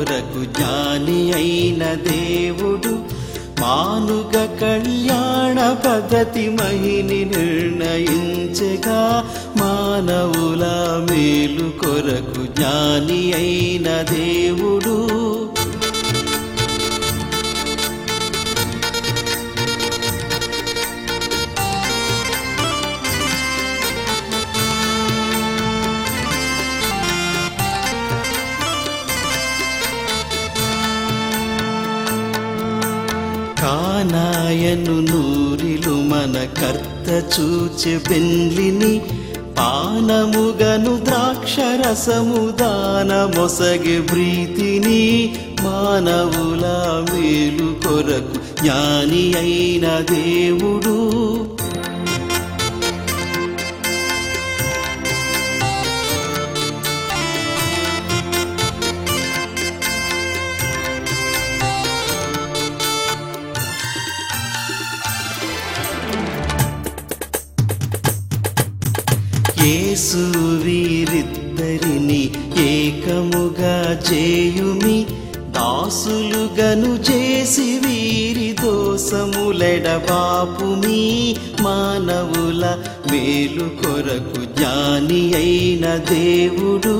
కొరకు జ్ఞాని అయిన దేవుడు మానుగ కళ్యాణ పద్ధతి మహిని నిర్ణయించగా మానవుల మేలు కొరకు జ్ఞాని అయిన దేవుడు కానాయను నూరిలు మన కర్త చూచె బెండ్లిని పానముగను ద్రాక్షరసము దాన మొసగి ప్రీతిని మానవుల మేలు కొరకు జ్ఞాని అయిన దేవుడు యేసు వీరిద్దరిని ఏకముగా చేయుమి దాసులుగను చేసి వీరి దోసములెడబాపుమి మానవుల మేలు కొరకు జ్ఞాని అయిన దేవుడు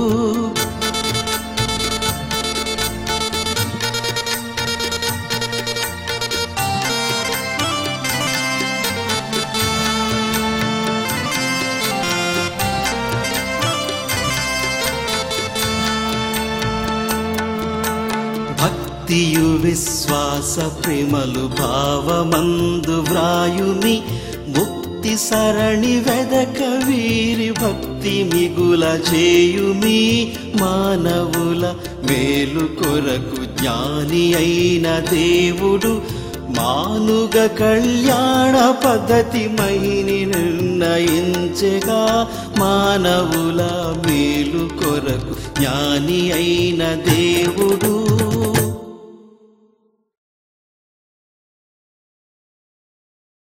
భక్తియు విశ్వాస ప్రేమలు భావమందు వ్రాయుమి ముక్తి సరణి వెదక వీరి భక్తి మిగుల చేయుమి మానవుల మేలు కొరకు జ్ఞాని అయిన దేవుడు మానుగ కళ్యాణ పద్ధతి మహిని నిర్ణయించగా మానవుల మేలు కొరకు జ్ఞాని అయిన దేవుడు